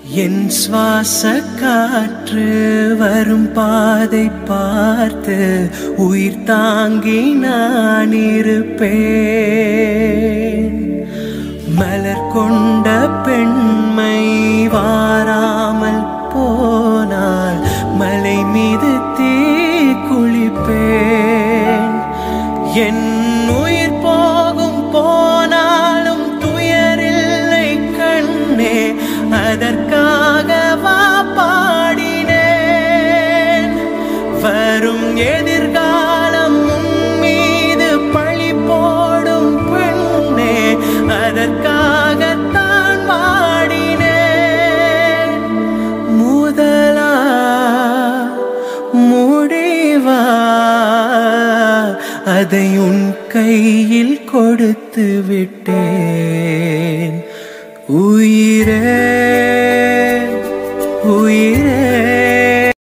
என் சுவாச காற்று வரும் பாதை பார்த்து உயிர் தாங்கி நான் இருப்பேன் மலர் கொண்ட பெண்மை வாராமல் போனால் மலை மீது தீ குளிப்பேன் என் உயிர் போகும் போனாலும் துயரில்லை கண்ணே அதற்காக வா பாடினேன் வரும் எதிர்காலம் உன் மீது பழி போடும் பெண்ணே அதற்காகத்தான் வாடினேன் முதலா முடிவா அதை உன் கையில் கொடுத்து விட்டேன் உயிரே உயிரே